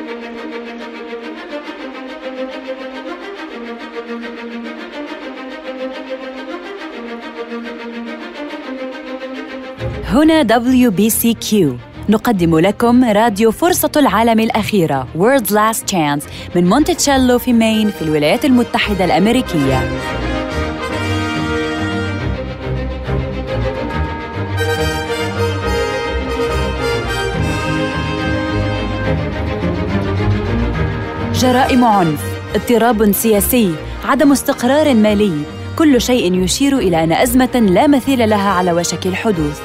هنا WBCQ نقدم لكم راديو فرصة العالم الأخيرة World's Last Chance من مونتشيلو في مين في الولايات المتحدة الأمريكية جرائم عنف اضطراب سياسي عدم استقرار مالي كل شيء يشير الى ان ازمه لا مثيل لها على وشك الحدوث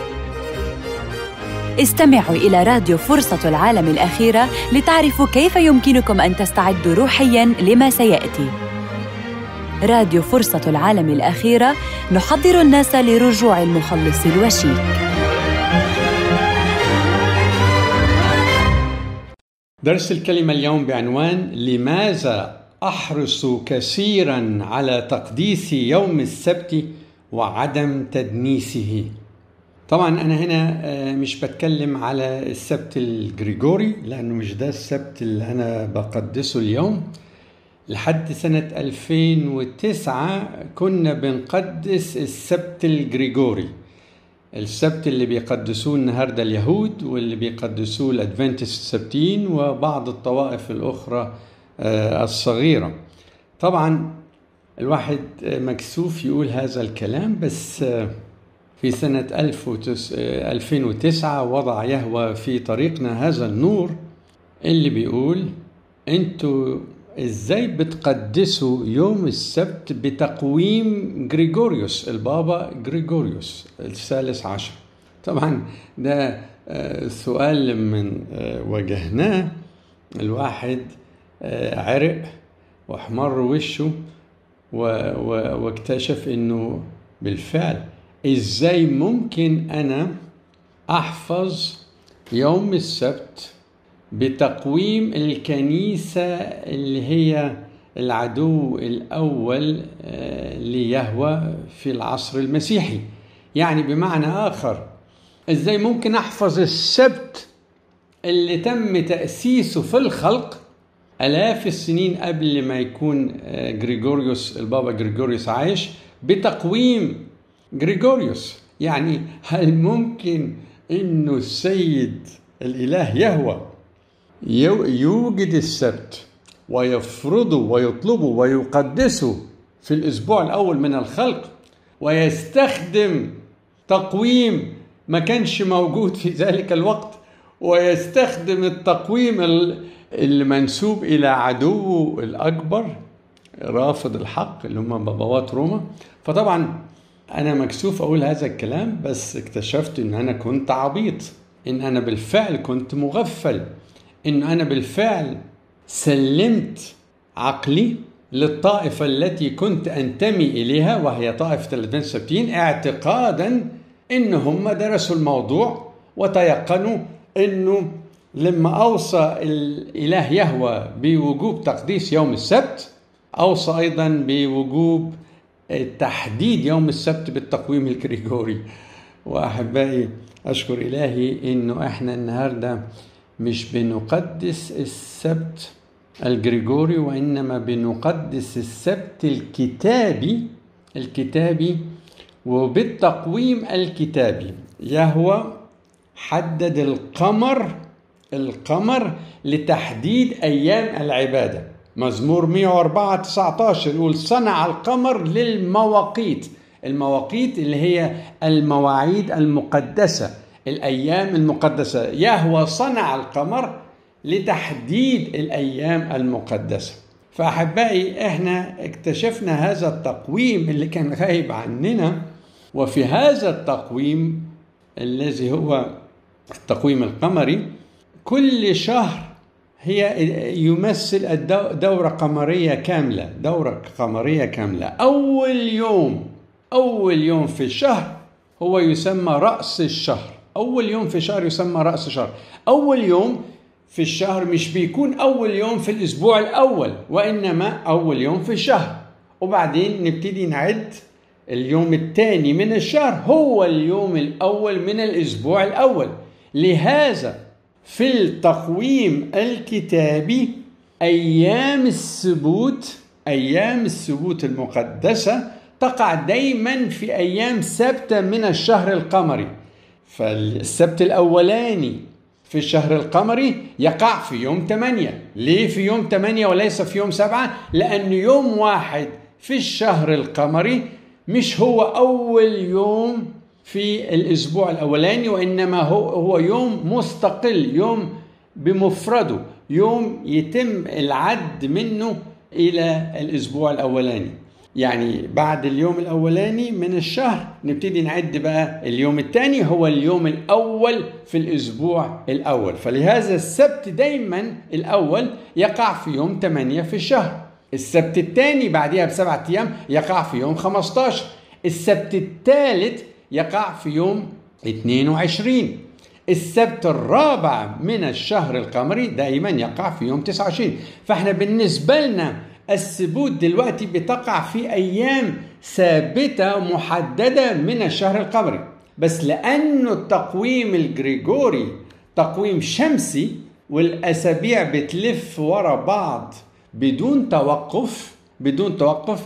استمعوا الى راديو فرصه العالم الاخيره لتعرفوا كيف يمكنكم ان تستعدوا روحيا لما سياتي راديو فرصه العالم الاخيره نحضر الناس لرجوع المخلص الوشيك درس الكلمة اليوم بعنوان لماذا أحرص كثيرا على تقديس يوم السبت وعدم تدنيسه طبعا أنا هنا مش بتكلم على السبت الجريجوري لأنه مش ده السبت اللي أنا بقدسه اليوم لحد سنة 2009 كنا بنقدس السبت الجريجوري السبت اللي بيقدسوه النهاردة اليهود واللي بيقدسوه الأدفنتست السبتين وبعض الطوائف الأخرى الصغيرة طبعا الواحد مكسوف يقول هذا الكلام بس في سنة 2009 وضع يهوى في طريقنا هذا النور اللي بيقول انتوا ازاي بتقدسوا يوم السبت بتقويم جريجوريوس البابا جريجوريوس الثالث عشر طبعا ده سؤال من واجهناه الواحد عرق واحمر وشه واكتشف انه بالفعل ازاي ممكن انا احفظ يوم السبت بتقويم الكنيسة اللي هي العدو الأول ليهوى في العصر المسيحي يعني بمعنى آخر إزاي ممكن أحفظ السبت اللي تم تأسيسه في الخلق آلاف السنين قبل ما يكون جريجوريوس البابا جريجوريوس عايش بتقويم جريجوريوس يعني هل ممكن إنه السيد الإله يهوى يوجد السبت ويفرضه ويطلبه ويقدسه في الاسبوع الاول من الخلق ويستخدم تقويم ما كانش موجود في ذلك الوقت ويستخدم التقويم اللي منسوب الى عدوه الاكبر رافض الحق اللي هم بابوات روما فطبعا انا مكسوف اقول هذا الكلام بس اكتشفت ان انا كنت عبيط ان انا بالفعل كنت مغفل ان انا بالفعل سلمت عقلي للطائفة التي كنت أنتمي إليها وهي طائفة الأدفنسبتين اعتقادا إن هم درسوا الموضوع وتيقنوا إنه لما أوصى الإله يهوى بوجوب تقديس يوم السبت أوصى أيضا بوجوب تحديد يوم السبت بالتقويم الكريغوري وأحبائي أشكر إلهي إنه إحنا النهارده مش بنقدس السبت الجريجوري وانما بنقدس السبت الكتابي الكتابي وبالتقويم الكتابي يهوى حدد القمر القمر لتحديد ايام العباده مزمور 104 19 يقول صنع القمر للمواقيت المواقيت اللي هي المواعيد المقدسه الايام المقدسه يهوى صنع القمر لتحديد الايام المقدسه فاحبائي احنا اكتشفنا هذا التقويم اللي كان غايب عننا وفي هذا التقويم الذي هو التقويم القمري كل شهر هي يمثل دورة قمرية كاملة دورة قمرية كاملة أول يوم أول يوم في الشهر هو يسمى رأس الشهر أول يوم في الشهر يسمى رأس الشهر أول يوم في الشهر مش بيكون أول يوم في الأسبوع الأول وإنما أول يوم في الشهر وبعدين نبتدي نعد اليوم الثاني من الشهر هو اليوم الأول من الأسبوع الأول لهذا في التقويم الكتابي أيام السبوت أيام السبوت المقدسة تقع دايما في أيام ثابتة من الشهر القمري فالسبت الأولاني في الشهر القمري يقع في يوم 8 ليه في يوم 8 وليس في يوم 7 لأن يوم واحد في الشهر القمري مش هو أول يوم في الأسبوع الأولاني وإنما هو هو يوم مستقل يوم بمفرده يوم يتم العد منه إلى الأسبوع الأولاني يعني بعد اليوم الأولاني من الشهر نبتدي نعد بقى اليوم الثاني هو اليوم الأول في الأسبوع الأول فلهذا السبت دايما الأول يقع في يوم 8 في الشهر السبت الثاني بعدها بسبعة أيام يقع في يوم 15 السبت الثالث يقع في يوم 22 السبت الرابع من الشهر القمري دائما يقع في يوم 29 فاحنا بالنسبة لنا السبوت دلوقتي بتقع في أيام ثابتة محددة من الشهر القمري بس لأنه التقويم الجريجوري تقويم شمسي والأسابيع بتلف ورا بعض بدون توقف بدون توقف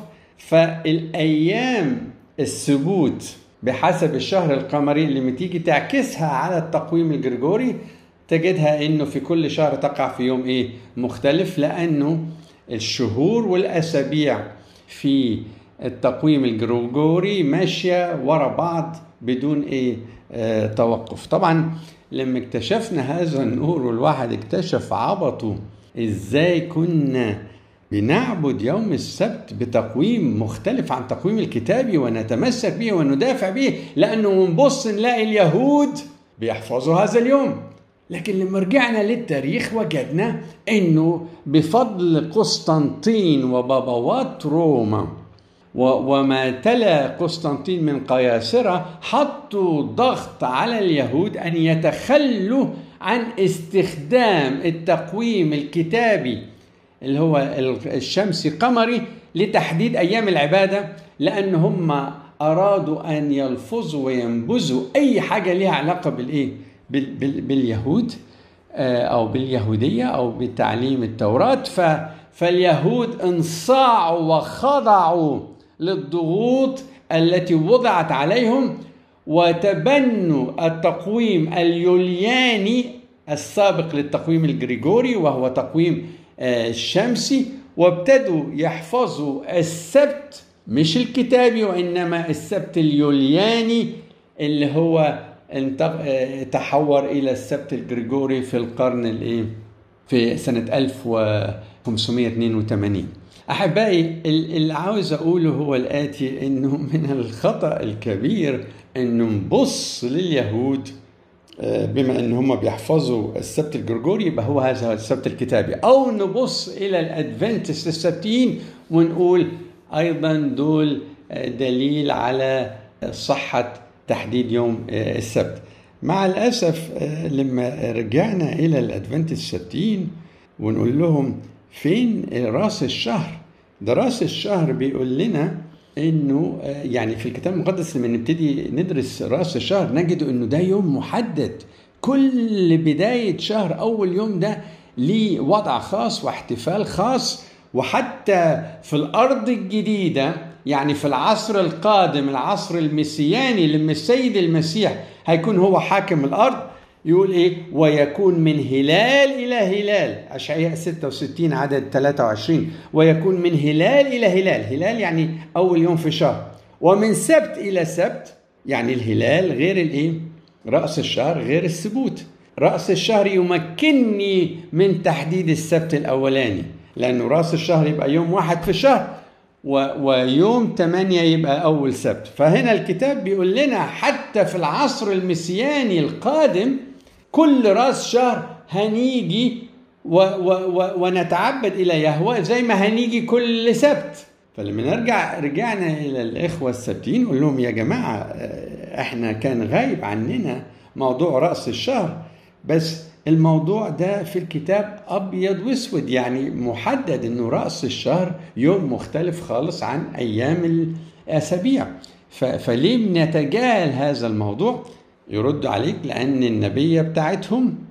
فالأيام السبوت بحسب الشهر القمري اللي تيجي تعكسها على التقويم الجريجوري تجدها انه في كل شهر تقع في يوم ايه مختلف لانه الشهور والاسابيع في التقويم الجريجوري ماشيه ورا بعض بدون ايه آه توقف طبعا لما اكتشفنا هذا النور والواحد اكتشف عبطه ازاي كنا بنعبد يوم السبت بتقويم مختلف عن تقويم الكتابي ونتمسك به وندافع به لانه نبص نلاقي اليهود بيحفظوا هذا اليوم لكن لما رجعنا للتاريخ وجدنا انه بفضل قسطنطين وبابوات روما وما تلا قسطنطين من قياصرة حطوا ضغط على اليهود أن يتخلوا عن استخدام التقويم الكتابي اللي هو الشمسي قمري لتحديد أيام العبادة لأن هم أرادوا أن يلفظوا وينبذوا أي حاجة لها علاقة بالإيه؟ باليهود أو باليهودية أو بتعليم التوراة فاليهود انصاعوا وخضعوا للضغوط التي وضعت عليهم وتبنوا التقويم اليولياني السابق للتقويم الجريجوري وهو تقويم الشمسي وابتدوا يحفظوا السبت مش الكتابي وانما السبت اليولياني اللي هو تحور الى السبت الجريجوري في القرن الايه في سنه 1582 احبائي اللي عاوز اقوله هو الاتي انه من الخطا الكبير انه نبص لليهود بما ان هم بيحفظوا السبت الجرجوري يبقى هو هذا السبت الكتابي او نبص الى الادفنتست السبتيين ونقول ايضا دول دليل على صحه تحديد يوم السبت مع الاسف لما رجعنا الى الادفنتست السبتيين ونقول لهم فين راس الشهر ده راس الشهر بيقول لنا انه يعني في الكتاب المقدس لما نبتدي ندرس راس الشهر نجد انه ده يوم محدد كل بدايه شهر اول يوم ده ليه وضع خاص واحتفال خاص وحتى في الارض الجديده يعني في العصر القادم العصر المسياني لما السيد المسيح هيكون هو حاكم الارض يقول ايه ويكون من هلال الى هلال اشعياء 66 عدد 23 ويكون من هلال الى هلال هلال يعني اول يوم في الشهر ومن سبت الى سبت يعني الهلال غير الايه راس الشهر غير السبوت راس الشهر يمكنني من تحديد السبت الاولاني لانه راس الشهر يبقى يوم واحد في الشهر و... ويوم 8 يبقى أول سبت فهنا الكتاب بيقول لنا حتى في العصر المسياني القادم كل راس شهر هنيجي و... و... و... ونتعبد إلى يهوه زي ما هنيجي كل سبت فلما نرجع رجعنا إلى الإخوة السبتين نقول لهم يا جماعة إحنا كان غايب عننا موضوع رأس الشهر بس الموضوع ده في الكتاب ابيض واسود يعني محدد انه راس الشهر يوم مختلف خالص عن ايام الاسابيع فليه بنتجاهل هذا الموضوع يرد عليك لان النبيه بتاعتهم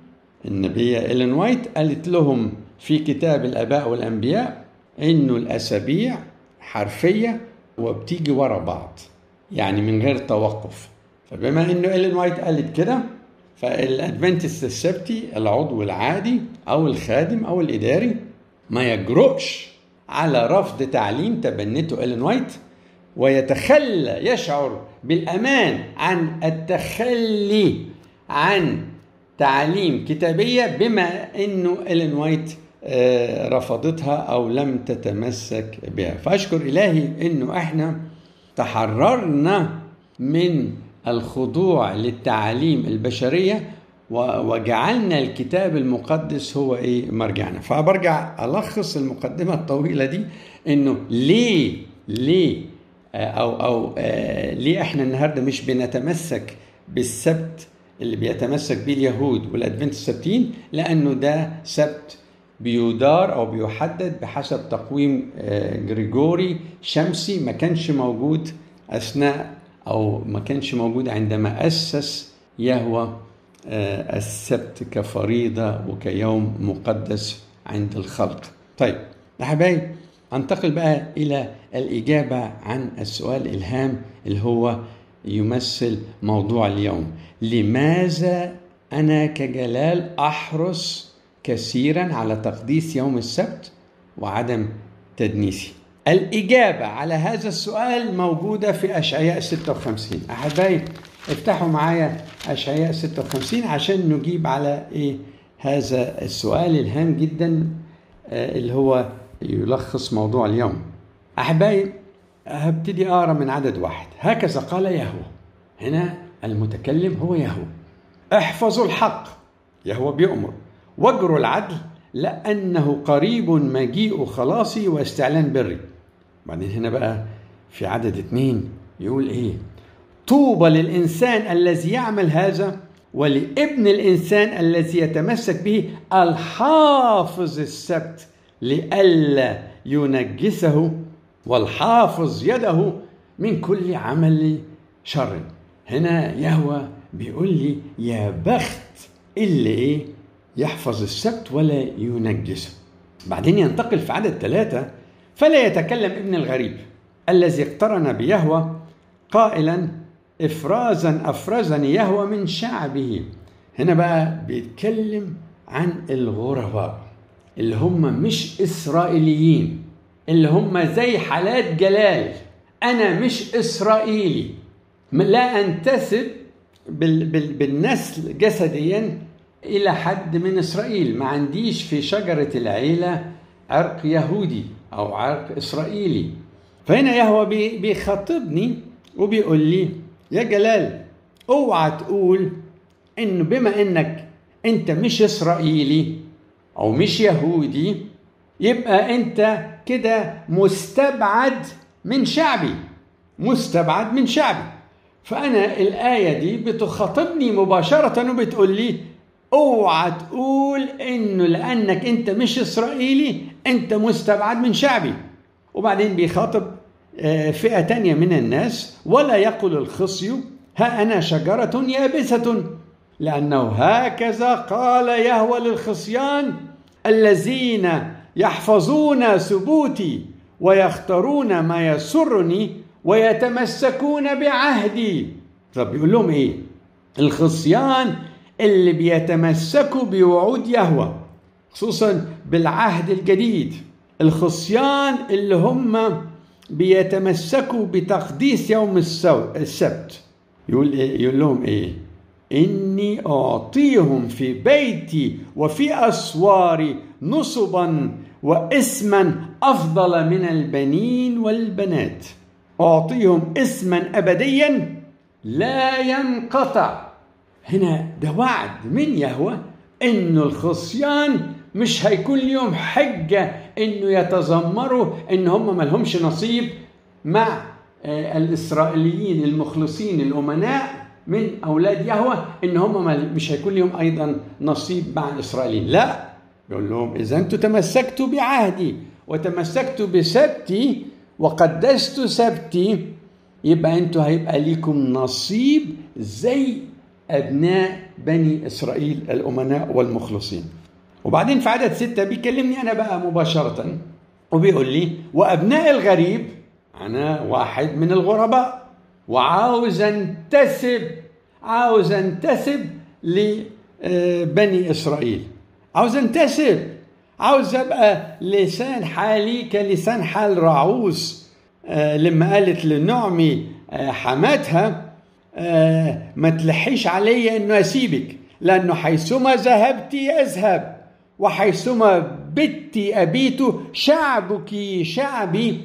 النبية إيلين وايت قالت لهم في كتاب الآباء والأنبياء إنه الأسابيع حرفية وبتيجي ورا بعض يعني من غير توقف فبما إنه إيلين وايت قالت كده فالادفنتست السبتي العضو العادي او الخادم او الاداري ما يجرؤش على رفض تعليم تبنته إيلين وايت ويتخلى يشعر بالامان عن التخلي عن تعليم كتابيه بما انه إيلين وايت رفضتها او لم تتمسك بها فاشكر الهي انه احنا تحررنا من الخضوع للتعاليم البشريه وجعلنا الكتاب المقدس هو ايه مرجعنا فبرجع الخص المقدمه الطويله دي انه ليه ليه او او آه ليه احنا النهارده مش بنتمسك بالسبت اللي بيتمسك بيه اليهود والادفنت السبتين لانه ده سبت بيدار او بيحدد بحسب تقويم آه جريجوري شمسي ما كانش موجود اثناء او ما كانش موجود عندما اسس يهوه آه السبت كفريضه وكيوم مقدس عند الخلق. طيب احبائي انتقل بقى الى الاجابه عن السؤال الهام اللي هو يمثل موضوع اليوم. لماذا انا كجلال احرص كثيرا على تقديس يوم السبت وعدم تدنيسي؟ الإجابة على هذا السؤال موجودة في أشعياء 56 أحبائي افتحوا معايا أشعياء 56 عشان نجيب على إيه هذا السؤال الهام جدا اللي هو يلخص موضوع اليوم أحبائي هبتدي أقرأ من عدد واحد هكذا قال يهوه هنا المتكلم هو يهوه احفظوا الحق يهوه بيؤمر واجروا العدل لأنه قريب مجيء خلاصي واستعلان بري بعدين هنا بقى في عدد اتنين يقول ايه طوبى للإنسان الذي يعمل هذا ولابن الإنسان الذي يتمسك به الحافظ السبت لئلا ينجسه والحافظ يده من كل عمل شر هنا يهوى بيقول لي يا بخت اللي ايه يحفظ السبت ولا ينجسه بعدين ينتقل في عدد ثلاثة فلا يتكلم ابن الغريب الذي اقترن بيهوى قائلا افرازا افرزني يهوى من شعبه هنا بقى بيتكلم عن الغرباء اللي هم مش اسرائيليين اللي هم زي حالات جلال انا مش اسرائيلي لا انتسب بالنسل جسديا الى حد من اسرائيل ما عنديش في شجره العيله عرق يهودي او عرق اسرائيلي فهنا يهوى بيخاطبني وبيقول لي يا جلال اوعى تقول انه بما انك انت مش اسرائيلي او مش يهودي يبقى انت كده مستبعد من شعبي مستبعد من شعبي فانا الايه دي بتخاطبني مباشره وبتقول لي اوعى تقول انه لانك انت مش اسرائيلي انت مستبعد من شعبي وبعدين بيخاطب فئة تانية من الناس ولا يقل الخصي ها أنا شجرة يابسة لأنه هكذا قال يهوى للخصيان الذين يحفظون ثبوتي ويختارون ما يسرني ويتمسكون بعهدي طب بيقول لهم ايه الخصيان اللي بيتمسكوا بوعود يهوى خصوصا بالعهد الجديد الخصيان اللي هم بيتمسكوا بتقديس يوم السبت يقول إيه؟ يقول لهم ايه اني اعطيهم في بيتي وفي اسواري نصبا واسما افضل من البنين والبنات اعطيهم اسما ابديا لا ينقطع هنا ده وعد من يهوه انه الخصيان مش هيكون ليهم حجة انه يتذمروا ان هم ملهمش نصيب مع الاسرائيليين المخلصين الامناء من اولاد يهوه ان هم مش هيكون لهم ايضا نصيب مع الاسرائيليين لا يقول لهم اذا انتم تمسكتوا بعهدي وتمسكتوا بسبتي وقدست سبتي يبقى انتوا هيبقى ليكم نصيب زي أبناء بني إسرائيل الأمناء والمخلصين وبعدين في عدد ستة بيكلمني أنا بقى مباشرة وبيقول لي وأبناء الغريب أنا واحد من الغرباء وعاوز أنتسب عاوز أنتسب لبني إسرائيل عاوز أنتسب عاوز أبقى لسان حالي كلسان حال راعوس آه لما قالت لنعمي آه حماتها آه ما تلحيش علي انه اسيبك لانه حيثما ذهبت اذهب وحيثما بت ابيت شعبك شعبي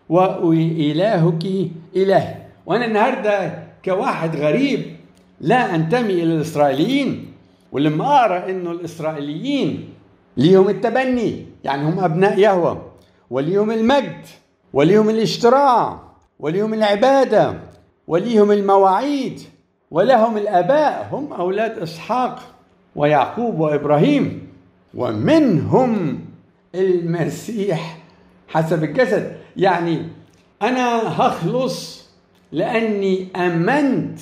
والهك اله وانا النهارده كواحد غريب لا انتمي الى الاسرائيليين ولما اقرا انه الاسرائيليين ليهم التبني يعني هم ابناء يهوه وليهم المجد وليهم الاشتراع وليهم العباده وليهم المواعيد ولهم الاباء هم اولاد اسحاق ويعقوب وابراهيم ومنهم المسيح حسب الجسد يعني انا هخلص لاني امنت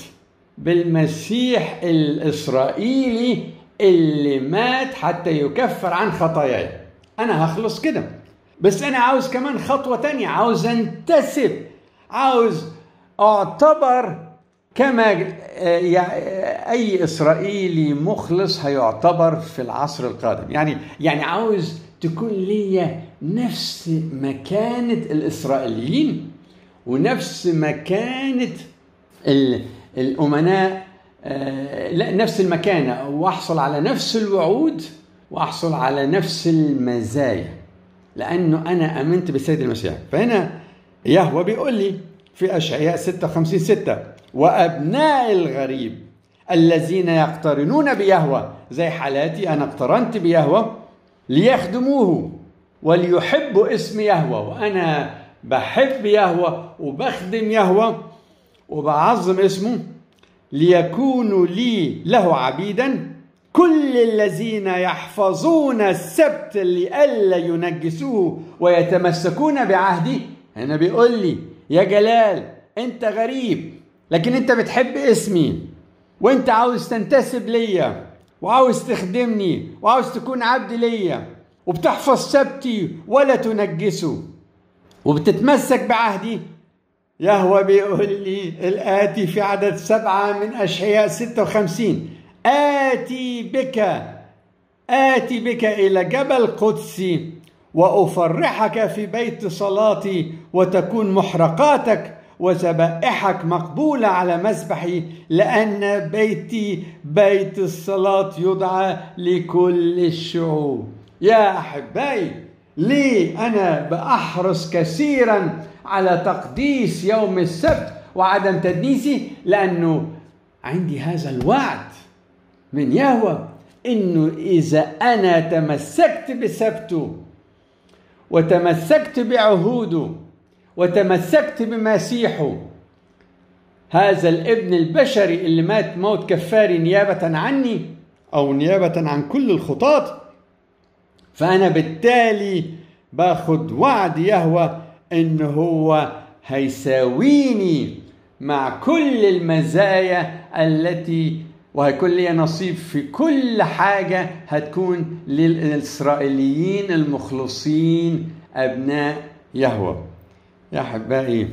بالمسيح الاسرائيلي اللي مات حتى يكفر عن خطاياي انا هخلص كده بس انا عاوز كمان خطوه تانية عاوز انتسب عاوز اعتبر كما اي اسرائيلي مخلص هيعتبر في العصر القادم يعني يعني عاوز تكون ليا نفس مكانه الاسرائيليين ونفس مكانه الامناء لا نفس المكانه واحصل على نفس الوعود واحصل على نفس المزايا لانه انا امنت بالسيد المسيح فهنا يهوى بيقول لي في اشعياء 56 6 وابناء الغريب الذين يقترنون بيهوى زي حالاتي انا اقترنت بيهوى ليخدموه وليحبوا اسم يهوى وانا بحب يهوى وبخدم يهوى وبعظم اسمه ليكونوا لي له عبيدا كل الذين يحفظون السبت لئلا ينجسوه ويتمسكون بعهدي هنا بيقول لي يا جلال انت غريب لكن انت بتحب اسمي وانت عاوز تنتسب ليا وعاوز تخدمني وعاوز تكون عبد ليا وبتحفظ سبتي ولا تنجسه وبتتمسك بعهدي يهوى بيقول لي الآتي في عدد سبعة من أشعياء 56 آتي بك آتي بك إلى جبل قدسي وأفرحك في بيت صلاتي وتكون محرقاتك وذبائحك مقبولة على مذبحي لأن بيتي بيت الصلاة يدعى لكل الشعوب يا أحبائي ليه أنا بأحرص كثيرا على تقديس يوم السبت وعدم تدنيسي لأنه عندي هذا الوعد من يهوى انه اذا انا تمسكت بسبته وتمسكت بعهوده وتمسكت بمسيحه هذا الابن البشري اللي مات موت كفاري نيابة عني أو نيابة عن كل الخطاة فأنا بالتالي باخد وعد يهوى إن هو هيساويني مع كل المزايا التي وهيكون لي نصيب في كل حاجة هتكون للإسرائيليين المخلصين أبناء يهوى يا أحبائي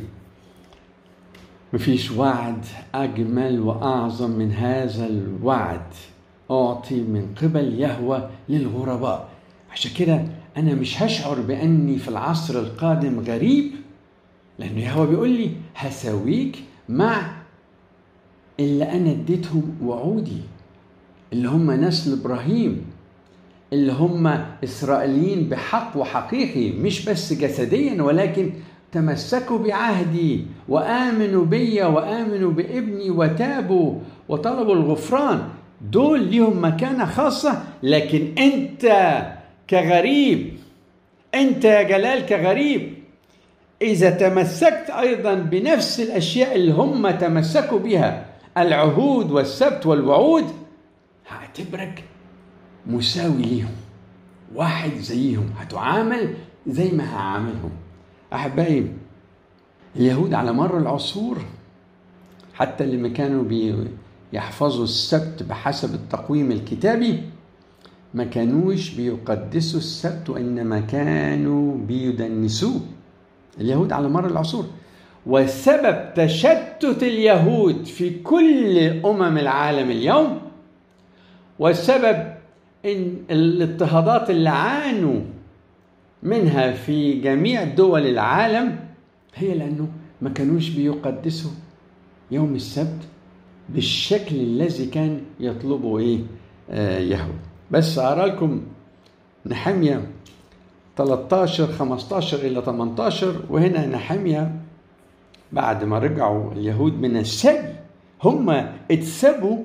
مفيش وعد أجمل وأعظم من هذا الوعد أعطي من قبل يهوى للغرباء عشان كده أنا مش هشعر بأني في العصر القادم غريب لأنه يهوى بيقول لي هساويك مع اللي أنا اديتهم وعودي اللي هم نسل إبراهيم اللي هم إسرائيليين بحق وحقيقي مش بس جسديا ولكن تمسكوا بعهدي وآمنوا بي وآمنوا بابني وتابوا وطلبوا الغفران دول ليهم مكانة خاصة لكن أنت كغريب أنت يا جلال كغريب إذا تمسكت أيضا بنفس الأشياء اللي هم تمسكوا بها العهود والسبت والوعود هعتبرك مساوي ليهم واحد زيهم هتعامل زي ما هعاملهم احبائي اليهود على مر العصور حتى اللي كانوا بي يحفظوا السبت بحسب التقويم الكتابي ما كانوش بيقدسوا السبت وإنما كانوا بيدنسوه اليهود على مر العصور وسبب تشتت اليهود في كل أمم العالم اليوم والسبب إن الاضطهادات اللي عانوا منها في جميع دول العالم هي لأنه ما كانوش بيقدسوا يوم السبت بالشكل الذي كان يطلبه ايه آه يهود بس اقرا لكم نحمية 13 15 الى 18 وهنا نحمية بعد ما رجعوا اليهود من السبي هم اتسبوا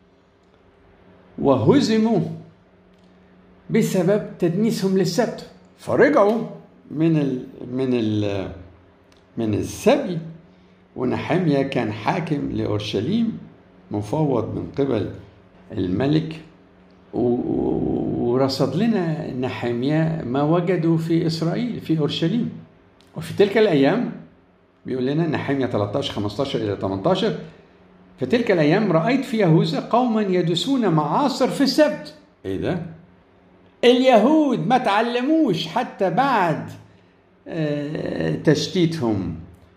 وهزموا بسبب تدنيسهم للسبت فرجعوا من ال من ال من السبي ونحمية كان حاكم لأورشليم مفوض من قبل الملك ورصد لنا نحمية ما وجدوا في إسرائيل في أورشليم وفي تلك الأيام بيقول لنا نحمية 13 15 إلى 18 في تلك الأيام رأيت في يهوذا قوما يدسون معاصر في السبت إيه ده؟ اليهود ما تعلموش حتى بعد تشتيتهم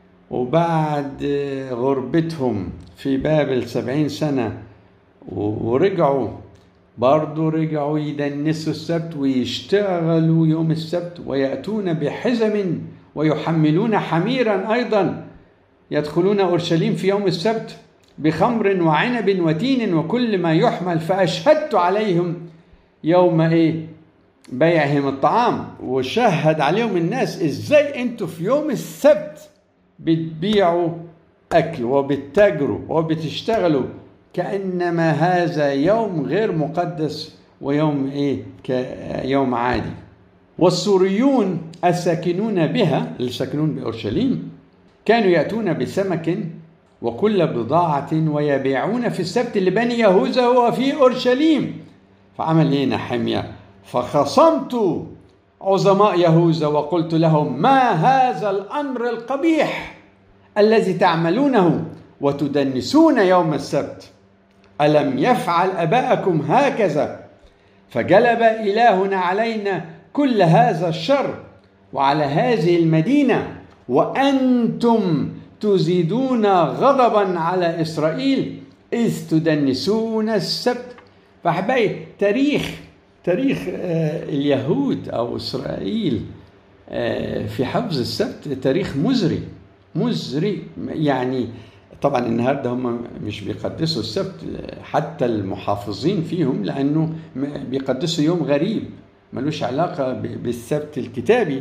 وبعد غربتهم في بابل سبعين سنة ورجعوا برضو رجعوا يدنسوا السبت ويشتغلوا يوم السبت ويأتون بحزم ويحملون حميرا أيضا يدخلون أورشليم في يوم السبت بخمر وعنب وتين وكل ما يحمل فأشهدت عليهم يوم إيه بيعهم الطعام وشهد عليهم الناس ازاي انتوا في يوم السبت بتبيعوا اكل وبتتاجروا وبتشتغلوا كانما هذا يوم غير مقدس ويوم ايه كيوم عادي والسوريون الساكنون بها الساكنون باورشليم كانوا ياتون بسمك وكل بضاعة ويبيعون في السبت لبني يهوذا وفي أورشليم فعمل إيه نحمية فخصمت عظماء يهوذا وقلت لهم ما هذا الامر القبيح الذي تعملونه وتدنسون يوم السبت الم يفعل اباءكم هكذا فجلب الهنا علينا كل هذا الشر وعلى هذه المدينه وانتم تزيدون غضبا على اسرائيل اذ تدنسون السبت فاحبائي تاريخ تاريخ اليهود او اسرائيل في حفظ السبت تاريخ مزري مزري يعني طبعا النهارده هم مش بيقدسوا السبت حتى المحافظين فيهم لانه بيقدسوا يوم غريب ملوش علاقه بالسبت الكتابي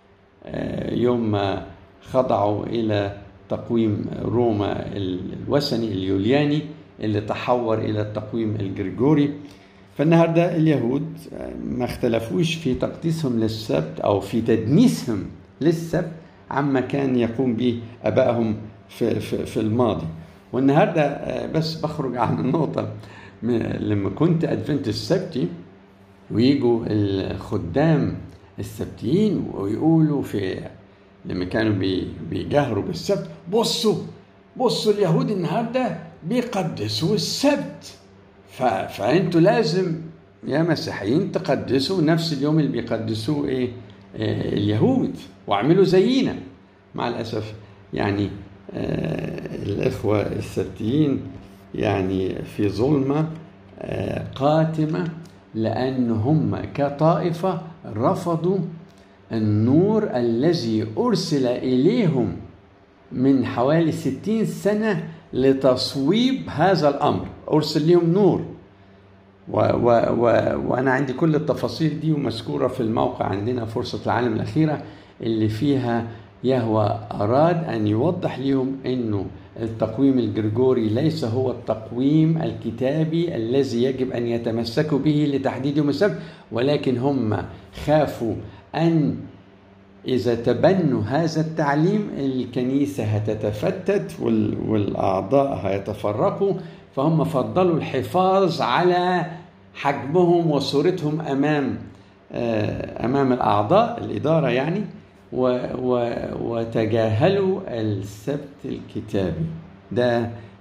يوم ما خضعوا الى تقويم روما الوثني اليولياني اللي تحور الى التقويم الجريجوري فالنهارده اليهود ما اختلفوش في تقديسهم للسبت او في تدنيسهم للسبت عما كان يقوم به ابائهم في, في, في الماضي والنهارده بس بخرج عن النقطه لما كنت ادفنت السبتي ويجوا الخدام السبتيين ويقولوا في لما كانوا بيجهروا بالسبت بصوا بصوا اليهود النهارده بيقدسوا السبت فانتوا لازم يا مسيحيين تقدسوا نفس اليوم اللي بيقدسوه ايه آه اليهود واعملوا زينا مع الاسف يعني آه الاخوه السبتيين يعني في ظلمه آه قاتمه لان هم كطائفه رفضوا النور الذي ارسل اليهم من حوالي ستين سنه لتصويب هذا الامر ارسل لهم نور و و و وانا عندي كل التفاصيل دي ومذكوره في الموقع عندنا فرصه العالم الاخيره اللي فيها يهوى اراد ان يوضح لهم انه التقويم الجرجوري ليس هو التقويم الكتابي الذي يجب ان يتمسكوا به لتحديد يوم السبت ولكن هم خافوا ان إذا تبنوا هذا التعليم الكنيسة هتتفتت والأعضاء هيتفرقوا فهم فضلوا الحفاظ على حجمهم وصورتهم أمام أمام الأعضاء الإدارة يعني و و وتجاهلوا السبت الكتابي ده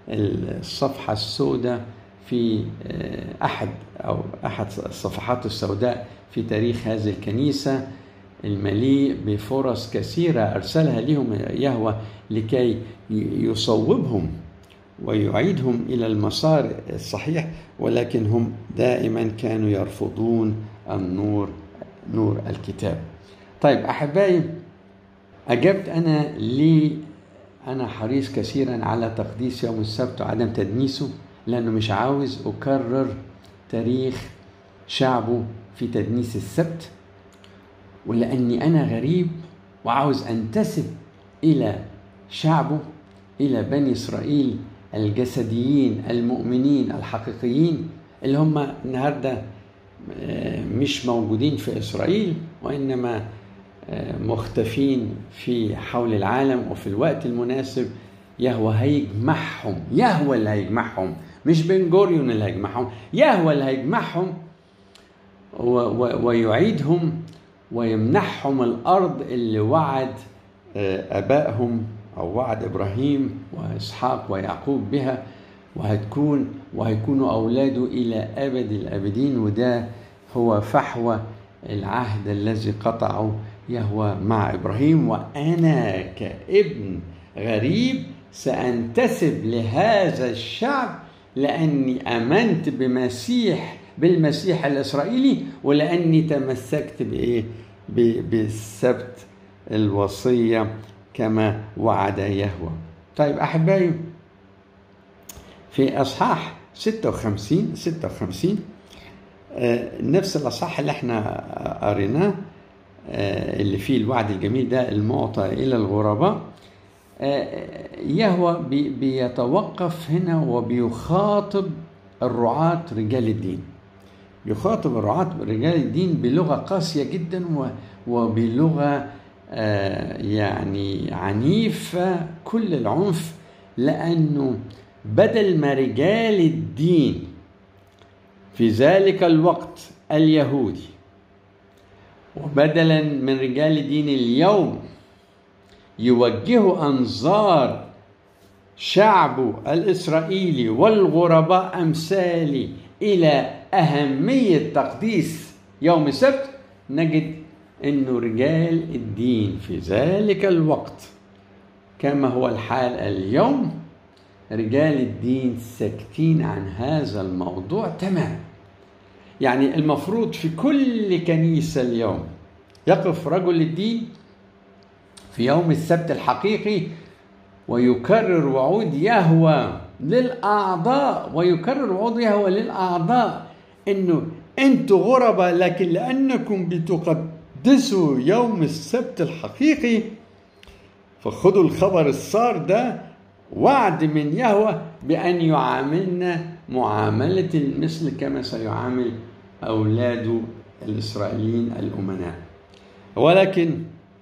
الصفحة السوداء في أحد أو أحد الصفحات السوداء في تاريخ هذه الكنيسة المليء بفرص كثيرة أرسلها لهم يهوى لكي يصوبهم ويعيدهم إلى المسار الصحيح ولكن هم دائما كانوا يرفضون النور نور الكتاب طيب أحبائي أجبت أنا لي أنا حريص كثيرا على تقديس يوم السبت وعدم تدنيسه لأنه مش عاوز أكرر تاريخ شعبه في تدنيس السبت ولأني أنا غريب وعاوز أنتسب إلى شعبه إلى بني إسرائيل الجسديين المؤمنين الحقيقيين اللي هم النهارده مش موجودين في إسرائيل وإنما مختفين في حول العالم وفي الوقت المناسب يهوى هيجمعهم يهوى اللي هيجمعهم مش بن جوريون اللي هيجمعهم يهوى اللي هيجمعهم ويعيدهم ويمنحهم الارض اللي وعد ابائهم او وعد ابراهيم واسحاق ويعقوب بها وهتكون وهيكونوا اولاده الى ابد الابدين وده هو فحوى العهد الذي قطعه يهوى مع ابراهيم وانا كابن غريب سانتسب لهذا الشعب لاني امنت بمسيح بالمسيح الاسرائيلي ولاني تمسكت بايه بالسبت الوصيه كما وعد يهوى طيب احبائي في اصحاح 56 56 نفس الاصحاح اللي احنا قريناه اللي فيه الوعد الجميل ده المعطى الى الغرباء يهوى بيتوقف هنا وبيخاطب الرعاة رجال الدين يخاطب الرعاة رجال الدين بلغة قاسية جدا وبلغة يعني عنيفة كل العنف لأنه بدل ما رجال الدين في ذلك الوقت اليهودي وبدلا من رجال الدين اليوم يوجهوا انظار شعبه الاسرائيلي والغرباء امثالي الى اهميه تقديس يوم السبت نجد انه رجال الدين في ذلك الوقت كما هو الحال اليوم رجال الدين ساكتين عن هذا الموضوع تماما يعني المفروض في كل كنيسه اليوم يقف رجل الدين في يوم السبت الحقيقي ويكرر وعود يهوى للاعضاء ويكرر وعود يهوى للاعضاء انه انتوا غرباء لكن لانكم بتقدسوا يوم السبت الحقيقي فخذوا الخبر الصار ده وعد من يهوى بأن يعاملنا معاملة المثل كما سيعامل أولاد الإسرائيليين الأمناء ولكن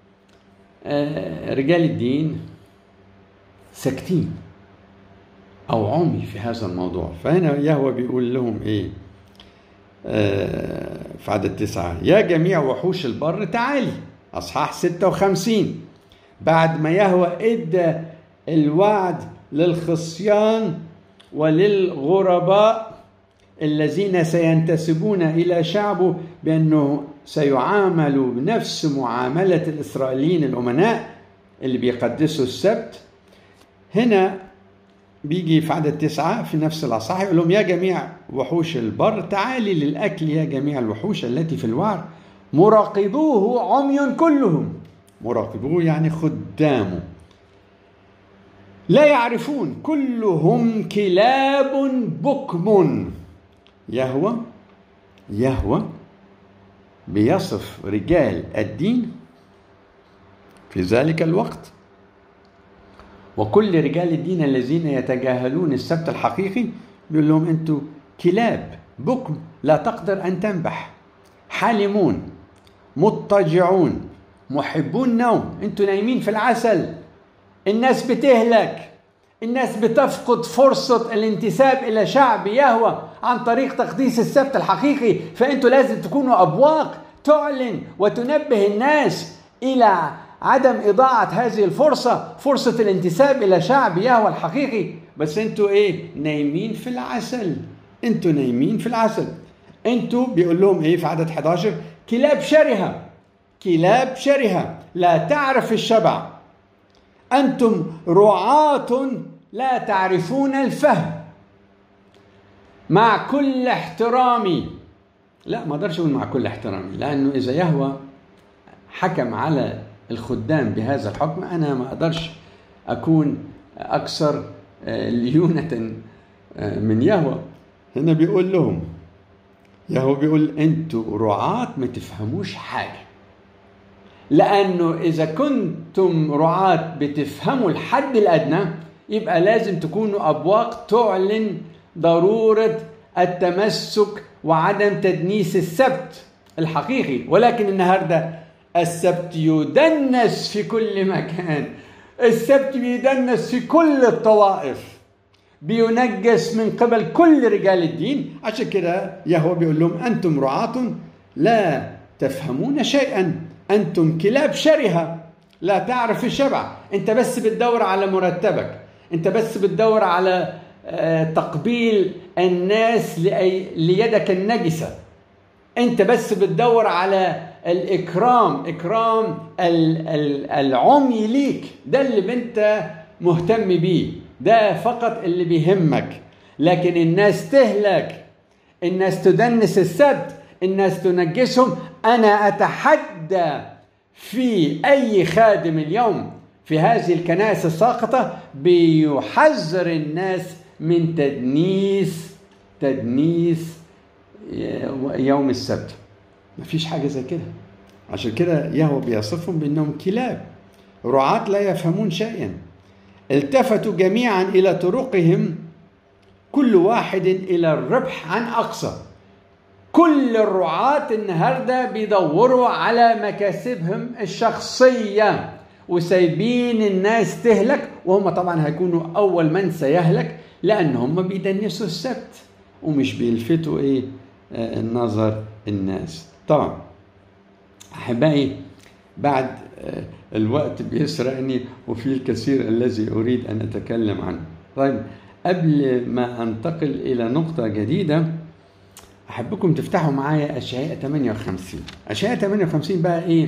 رجال الدين ساكتين أو عمي في هذا الموضوع فهنا يهوى بيقول لهم إيه في عدد تسعة يا جميع وحوش البر تعالي أصحاح ستة وخمسين بعد ما يهوى إدى الوعد للخصيان وللغرباء الذين سينتسبون الى شعبه بانه سيعاملوا بنفس معامله الاسرائيليين الامناء اللي بيقدسوا السبت هنا بيجي في عدد تسعة في نفس الأصحاح يقول لهم يا جميع وحوش البر تعالي للأكل يا جميع الوحوش التي في الوعر مراقبوه عمي كلهم مراقبوه يعني خدامه لا يعرفون كلهم كلاب بكم يهوى يهوى بيصف رجال الدين في ذلك الوقت وكل رجال الدين الذين يتجاهلون السبت الحقيقي بيقول لهم انتوا كلاب بكم لا تقدر ان تنبح حالمون مضطجعون محبون نوم انتوا نايمين في العسل الناس بتهلك الناس بتفقد فرصة الانتساب إلى شعب يهوى عن طريق تقديس السبت الحقيقي فأنتوا لازم تكونوا أبواق تعلن وتنبه الناس إلى عدم إضاعة هذه الفرصة فرصة الانتساب إلى شعب يهوى الحقيقي بس انتوا ايه نايمين في العسل انتوا نايمين في العسل انتوا بيقول لهم ايه في عدد 11 كلاب شرهه كلاب شرهه لا تعرف الشبع انتم رعاة لا تعرفون الفهم مع كل احترامي لا ما اقدرش اقول مع كل احترامي لانه اذا يهوى حكم على الخدام بهذا الحكم انا ما اقدرش اكون اكثر ليونه من يهوى هنا بيقول لهم يهوى بيقول انتوا رعاة ما تفهموش حاجه لانه اذا كنتم رعاة بتفهموا الحد الادنى يبقى لازم تكونوا ابواق تعلن ضروره التمسك وعدم تدنيس السبت الحقيقي ولكن النهارده السبت يدنس في كل مكان السبت بيدنس في كل الطوائف بينجس من قبل كل رجال الدين عشان كده يهوى بيقول لهم انتم رعاة لا تفهمون شيئا انتم كلاب شرهه لا تعرف الشبع انت بس بتدور على مرتبك انت بس بتدور على تقبيل الناس ليدك النجسه انت بس بتدور على الاكرام اكرام العمي ليك ده اللي انت مهتم بيه ده فقط اللي بيهمك لكن الناس تهلك الناس تدنس السبت الناس تنجسهم انا اتحدى في اي خادم اليوم في هذه الكنائس الساقطه بيحذر الناس من تدنيس تدنيس يوم السبت مفيش حاجه زي كده عشان كده يهوى بيصفهم بانهم كلاب رعاة لا يفهمون شيئا التفتوا جميعا الى طرقهم كل واحد الى الربح عن اقصى كل الرعاة النهارده بيدوروا على مكاسبهم الشخصيه وسايبين الناس تهلك وهم طبعا هيكونوا اول من سيهلك لان هم بيدنسوا السبت ومش بيلفتوا ايه النظر الناس طبعا احبائي بعد الوقت بيسرقني وفي الكثير الذي اريد ان اتكلم عنه طيب قبل ما انتقل الى نقطه جديده احبكم تفتحوا معايا اشعياء 58 اشعياء 58 بقى ايه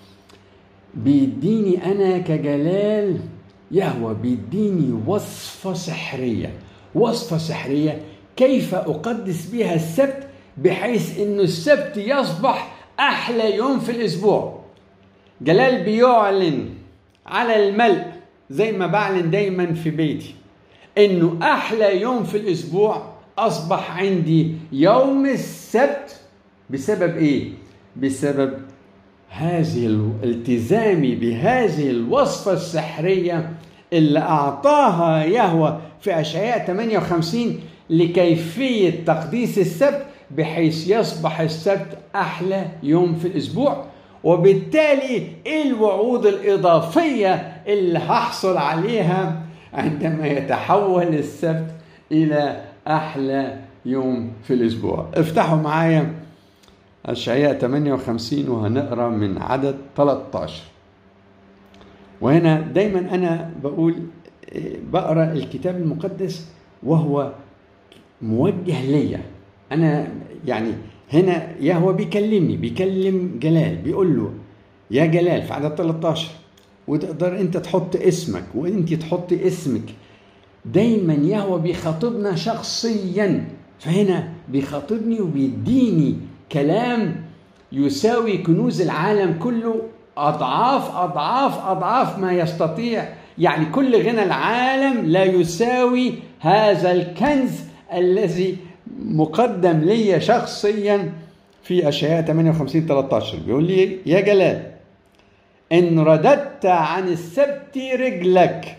بيديني انا كجلال يهوى بيديني وصفه سحريه وصفه سحريه كيف اقدس بها السبت بحيث انه السبت يصبح احلى يوم في الاسبوع جلال بيعلن على الملء زي ما بعلن دايما في بيتي انه احلى يوم في الاسبوع اصبح عندي يوم السبت بسبب ايه بسبب هذه الالتزامي بهذه الوصفه السحريه اللي اعطاها يهوى في اشعياء 58 لكيفيه تقديس السبت بحيث يصبح السبت احلى يوم في الاسبوع وبالتالي ايه الوعود الاضافيه اللي هحصل عليها عندما يتحول السبت الى احلى يوم في الاسبوع افتحوا معايا اشعياء 58 وهنقرا من عدد 13 وهنا دايما انا بقول بقرا الكتاب المقدس وهو موجه ليا انا يعني هنا يهوى بيكلمني بيكلم جلال بيقول له يا جلال في عدد 13 وتقدر انت تحط اسمك وانت تحطي اسمك دايما يهوى بيخاطبنا شخصيا فهنا بيخاطبني وبيديني كلام يساوي كنوز العالم كله اضعاف اضعاف اضعاف ما يستطيع يعني كل غنى العالم لا يساوي هذا الكنز الذي مقدم لي شخصيا في اشعياء 58 13 بيقول لي يا جلال ان رددت عن السبت رجلك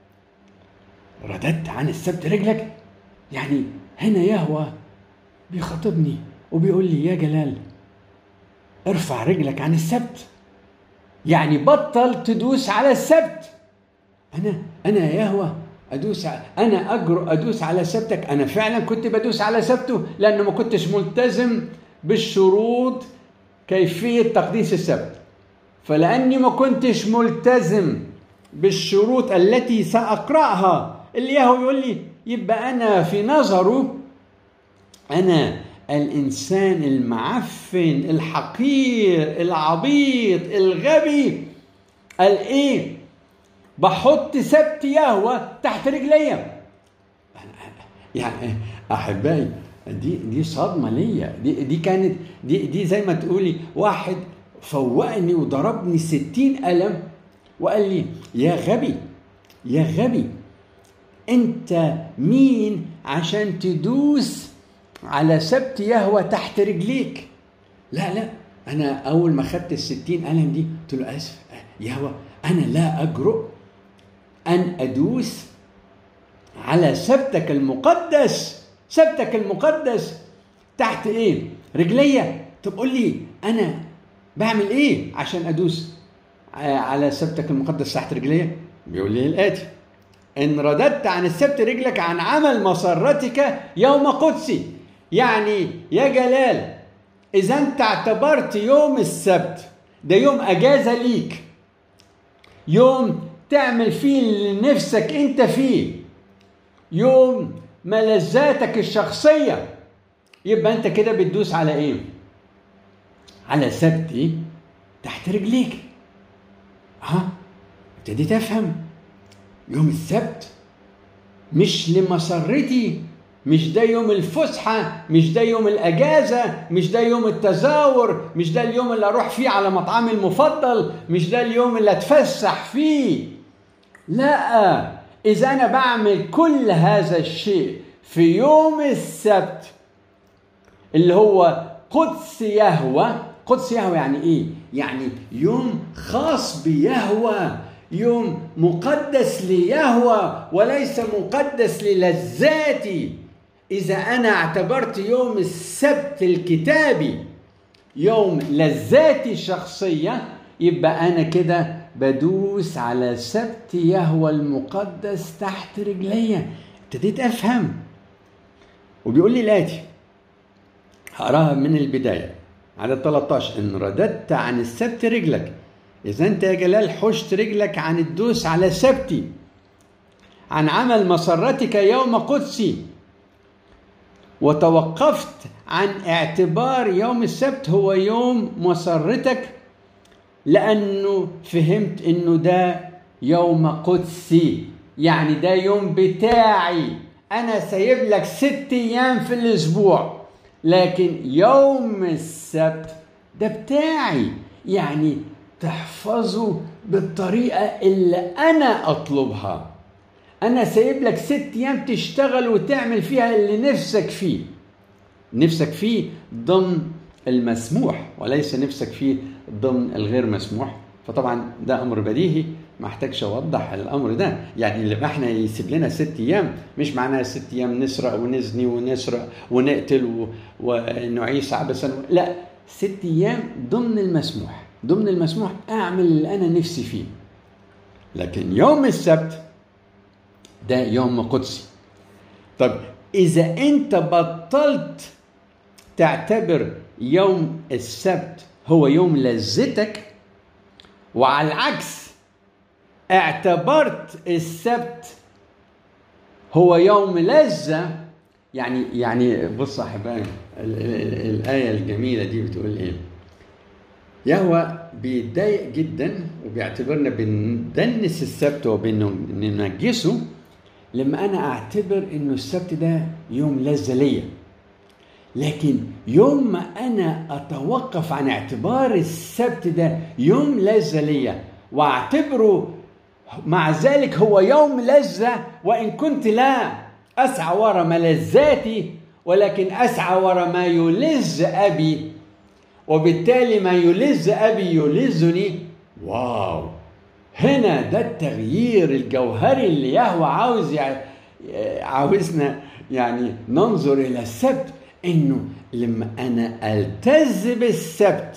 رددت عن السبت رجلك يعني هنا يهوى بيخاطبني وبيقول لي يا جلال ارفع رجلك عن السبت يعني بطل تدوس على السبت انا انا يا يهوى ادوس انا اجرؤ ادوس على سبتك انا فعلا كنت بدوس على سبته لانه ما كنتش ملتزم بالشروط كيفيه تقديس السبت فلاني ما كنتش ملتزم بالشروط التي ساقراها اللي يهوى يقول لي يبقى انا في نظره انا الانسان المعفن الحقير العبيط الغبي الايه بحط سبت يهوى تحت رجليا يعني احبائي دي دي صدمه ليا دي دي كانت دي دي زي ما تقولي واحد فوقني وضربني ستين قلم وقال لي يا غبي يا غبي انت مين عشان تدوس على سبت يهوى تحت رجليك لا لا انا اول ما خدت الستين قلم دي قلت له اسف يهوى انا لا اجرؤ ان ادوس على سبتك المقدس سبتك المقدس تحت ايه رجليا طب قول لي انا بعمل ايه عشان ادوس على سبتك المقدس تحت رجليا بيقول لي الاتي ان رددت عن السبت رجلك عن عمل مسرتك يوم قدسي يعني يا جلال اذا انت اعتبرت يوم السبت ده يوم اجازه ليك يوم تعمل فيه اللي نفسك انت فيه يوم ملذاتك الشخصيه يبقى انت كده بتدوس على ايه على سبتي تحت رجليك ها ابتديت افهم يوم السبت مش لمسرتي مش ده يوم الفسحة مش ده يوم الأجازة مش ده يوم التزاور مش ده اليوم اللي أروح فيه على مطعمي المفضل مش ده اليوم اللي أتفسح فيه لا إذا أنا بعمل كل هذا الشيء في يوم السبت اللي هو قدس يهوى قدس يهوى يعني إيه؟ يعني يوم خاص بيهوى يوم مقدس ليهوى وليس مقدس للذاتي إذا أنا اعتبرت يوم السبت الكتابي يوم لذاتي الشخصية يبقى أنا كده بدوس على سبت يهوى المقدس تحت رجليا ابتديت أفهم وبيقول لي الآتي هقراها من البداية عدد 13 إن رددت عن السبت رجلك إذا أنت يا جلال حشت رجلك عن الدوس على سبتي عن عمل مسرتك يوم قدسي وتوقفت عن اعتبار يوم السبت هو يوم مسرتك لأنه فهمت إنه ده يوم قدسي يعني ده يوم بتاعي أنا سايب لك ست أيام في الأسبوع لكن يوم السبت ده بتاعي يعني تحفظه بالطريقة اللي أنا أطلبها أنا سايب لك ست أيام تشتغل وتعمل فيها اللي نفسك فيه نفسك فيه ضمن المسموح وليس نفسك فيه ضمن الغير مسموح فطبعا ده أمر بديهي ما احتاجش اوضح الامر ده يعني لما احنا يسيب لنا ست ايام مش معناها ست ايام نسرق ونزني ونسرق ونقتل ونعيش عبثا لا ست ايام ضمن المسموح ضمن المسموح اعمل اللي انا نفسي فيه لكن يوم السبت ده يوم قدسي طب اذا انت بطلت تعتبر يوم السبت هو يوم لذتك وعلى العكس اعتبرت السبت هو يوم لذة يعني يعني بص احبائي الايه الجميله دي بتقول ايه؟ يهوى بيتضايق جدا وبيعتبرنا بندنس السبت وبننجسه لما انا اعتبر انه السبت ده يوم لذه ليا لكن يوم ما انا اتوقف عن اعتبار السبت ده يوم لذه ليا واعتبره مع ذلك هو يوم لذه وان كنت لا اسعى ورا ملذاتي ولكن اسعى ورا ما يلذ ابي وبالتالي ما يلذ ابي يلذني واو هنا ده التغيير الجوهري اللي يهوى عاوز يعني عاوزنا يعني ننظر الى السبت انه لما انا التز بالسبت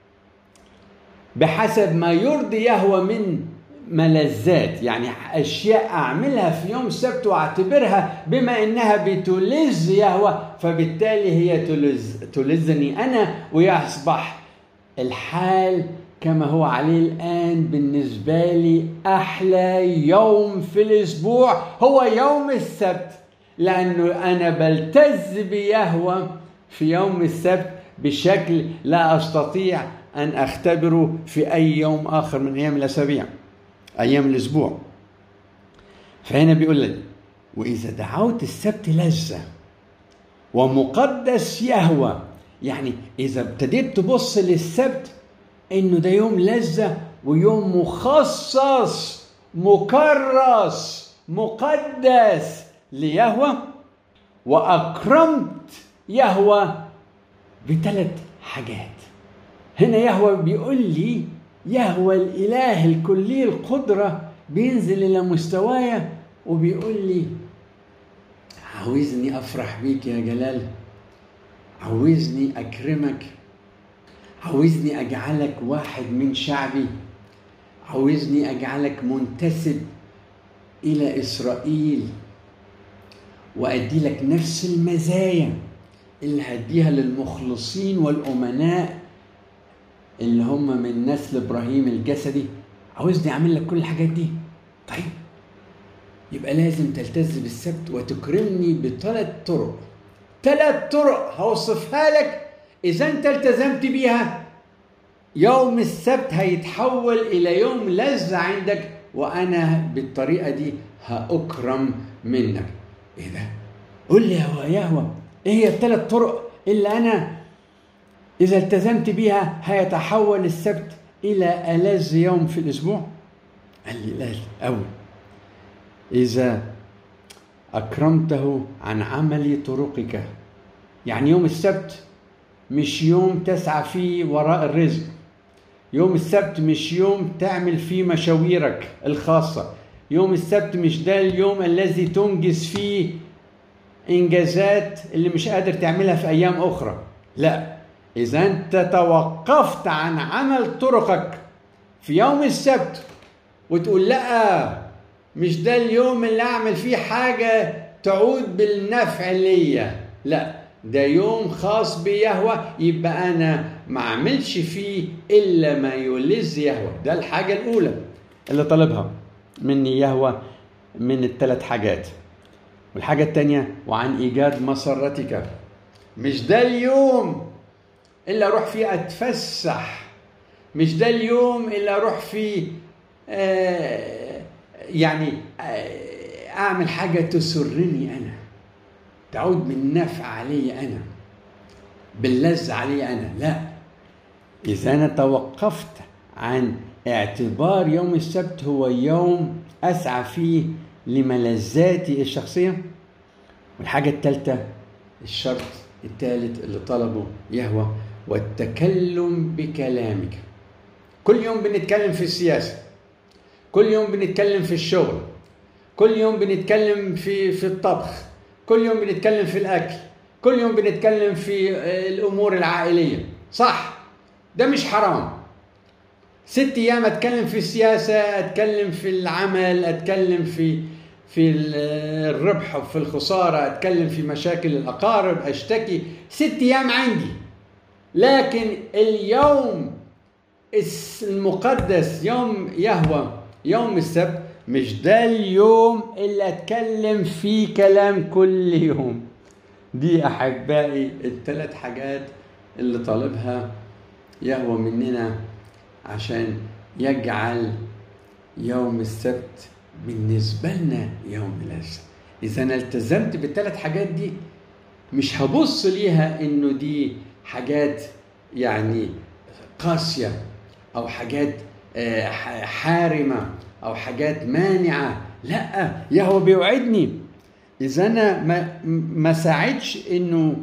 بحسب ما يرضي يهوى من ملذات يعني اشياء اعملها في يوم السبت واعتبرها بما انها بتلذ يهوى فبالتالي هي تلذ تلذني انا ويصبح الحال كما هو عليه الآن بالنسبة لي أحلى يوم في الأسبوع هو يوم السبت لأنه أنا بلتز بيهوى في يوم السبت بشكل لا أستطيع أن أختبره في أي يوم آخر من أيام الأسابيع أيام الأسبوع فهنا بيقول لي وإذا دعوت السبت لذة ومقدس يهوى يعني إذا ابتديت تبص للسبت إنه ده يوم لذة ويوم مخصص مكرس مقدس ليهوى وأكرمت يهوى بثلاث حاجات هنا يهوى بيقول لي يهوى الإله الكلي القدرة بينزل إلى مستوايا وبيقول لي عاوزني أفرح بيك يا جلال عاوزني أكرمك عاوزني أجعلك واحد من شعبي عاوزني أجعلك منتسب إلى إسرائيل وأدي لك نفس المزايا اللي هديها للمخلصين والأمناء اللي هم من نسل إبراهيم الجسدي عاوزني أعمل لك كل الحاجات دي طيب يبقى لازم تلتز بالسبت وتكرمني بثلاث طرق ثلاث طرق هوصفها لك إذا أنت التزمت بيها يوم السبت هيتحول إلى يوم لذة عندك وأنا بالطريقة دي هأكرم منك إيه ده؟ قول لي يا يهوى إيه هي الثلاث طرق اللي أنا إذا التزمت بيها هيتحول السبت إلى ألذ يوم في الأسبوع؟ قال لي لا أول إذا أكرمته عن عمل طرقك يعني يوم السبت مش يوم تسعى فيه وراء الرزق يوم السبت مش يوم تعمل فيه مشاويرك الخاصة يوم السبت مش ده اليوم الذي تنجز فيه إنجازات اللي مش قادر تعملها في أيام أخرى لا إذا أنت توقفت عن عمل طرقك في يوم السبت وتقول لا مش ده اليوم اللي أعمل فيه حاجة تعود بالنفع ليا لا ده يوم خاص بيهوى يبقى أنا ما أعملش فيه إلا ما يلذ يهوى ده الحاجة الأولى اللي طلبها مني يهوى من الثلاث حاجات والحاجة الثانية وعن إيجاد مسرتك مش ده اليوم اللي أروح فيه أتفسح مش ده اليوم اللي أروح فيه آه يعني آه أعمل حاجة تسرني أنا تعود بالنفع علي أنا باللذة علي أنا لا إذا أنا توقفت عن اعتبار يوم السبت هو يوم أسعى فيه لملذاتي الشخصية والحاجة الثالثة الشرط الثالث اللي طلبه يهوى والتكلم بكلامك كل يوم بنتكلم في السياسة كل يوم بنتكلم في الشغل كل يوم بنتكلم في في الطبخ كل يوم بنتكلم في الاكل كل يوم بنتكلم في الامور العائليه صح ده مش حرام ست ايام اتكلم في السياسه اتكلم في العمل اتكلم في في الربح وفي الخساره اتكلم في مشاكل الاقارب اشتكي ست ايام عندي لكن اليوم المقدس يوم يهوى يوم السبت مش ده اليوم اللي اتكلم فيه كلام كل يوم دي احبائي الثلاث حاجات اللي طالبها يهوى مننا عشان يجعل يوم السبت بالنسبة لنا يوم لذة إذا أنا التزمت بالثلاث حاجات دي مش هبص ليها إنه دي حاجات يعني قاسية أو حاجات حارمة أو حاجات مانعة لا يهوى بيوعدني إذا أنا ما, ما ساعدش إنه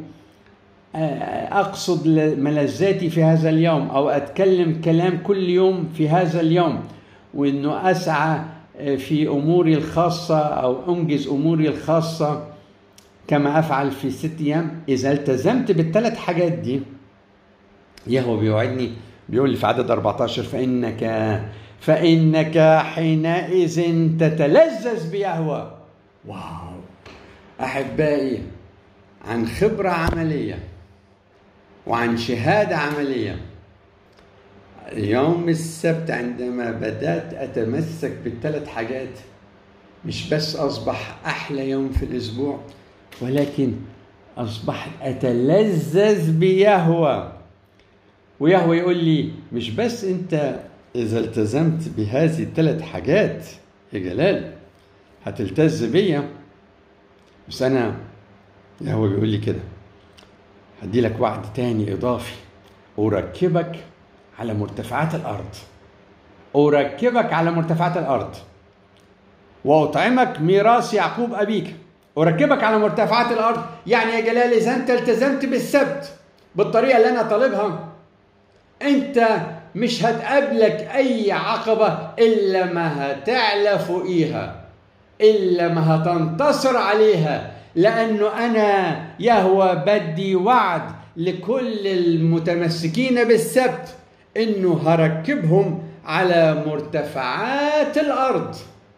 أقصد ملذاتي في هذا اليوم أو أتكلم كلام كل يوم في هذا اليوم وإنه أسعى في أموري الخاصة أو أنجز أموري الخاصة كما أفعل في ست أيام إذا التزمت بالثلاث حاجات دي يهوى بيوعدني بيقول لي في عدد 14 فإنك فإنك حينئذ تتلذذ بيهوى واو أحبائي عن خبرة عملية وعن شهادة عملية يوم السبت عندما بدأت أتمسك بالثلاث حاجات مش بس أصبح أحلى يوم في الأسبوع ولكن أصبحت أتلذذ بيهوى ويهوى يقول لي مش بس أنت إذا التزمت بهذه الثلاث حاجات يا جلال هتلتز بيا بس أنا يهوى بيقول لي كده هدي لك وعد تاني إضافي أركبك على مرتفعات الأرض أركبك على مرتفعات الأرض وأطعمك ميراث يعقوب أبيك أركبك على مرتفعات الأرض يعني يا جلال إذا أنت التزمت بالسبت بالطريقة اللي أنا طالبها أنت مش هتقابلك أي عقبة إلا ما هتعلى فوقيها إلا ما هتنتصر عليها لأنه أنا يهوى بدي وعد لكل المتمسكين بالسبت إنه هركبهم على مرتفعات الأرض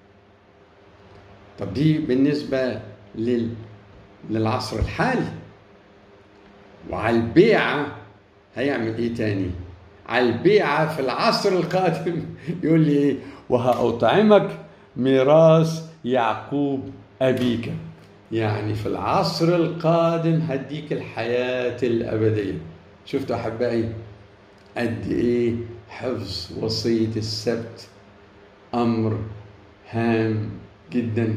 طب دي بالنسبة لل... للعصر الحالي وعلى البيعة هيعمل ايه تاني على البيعة في العصر القادم يقول لي ايه وهأطعمك ميراث يعقوب أبيك يعني في العصر القادم هديك الحياة الأبدية شفتوا أحبائي قد إيه حفظ وصية السبت أمر هام جدا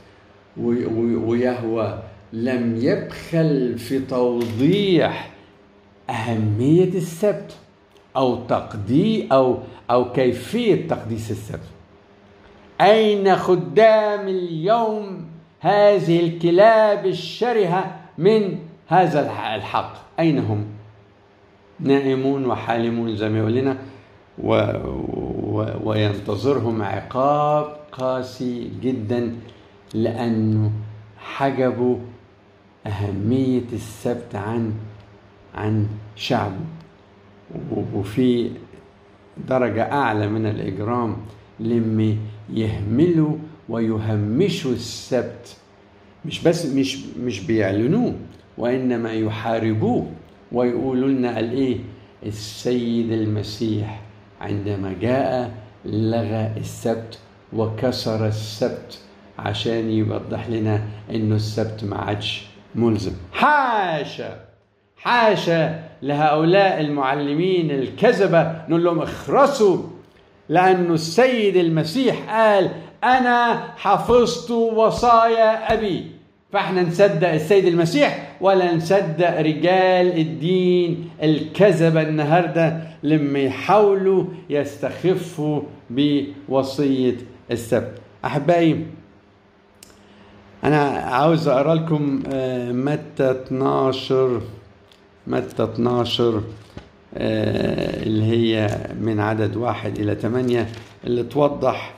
ويهوى لم يبخل في توضيح أهمية السبت أو تقدي أو أو كيفية تقديس السبت أين خدام اليوم هذه الكلاب الشرهة من هذا الحق أين هم نائمون وحالمون زي ما يقول لنا و... و... وينتظرهم عقاب قاسي جدا لأنه حجبوا أهمية السبت عن عن شعبه وفي درجة أعلى من الإجرام لما يهملوا ويهمشوا السبت مش بس مش مش بيعلنوه وإنما يحاربوه ويقولوا لنا قال إيه السيد المسيح عندما جاء لغى السبت وكسر السبت عشان يوضح لنا انه السبت ما عادش ملزم حاشا حاشا لهؤلاء المعلمين الكذبة نقول لهم اخرسوا لأنه السيد المسيح قال أنا حفظت وصايا أبي فاحنا نصدق السيد المسيح ولا نصدق رجال الدين الكذبة النهاردة لما يحاولوا يستخفوا بوصية السبت أحبائي أنا عاوز أقرأ لكم متى 12 متى 12 اللي هي من عدد واحد إلى ثمانية اللي توضح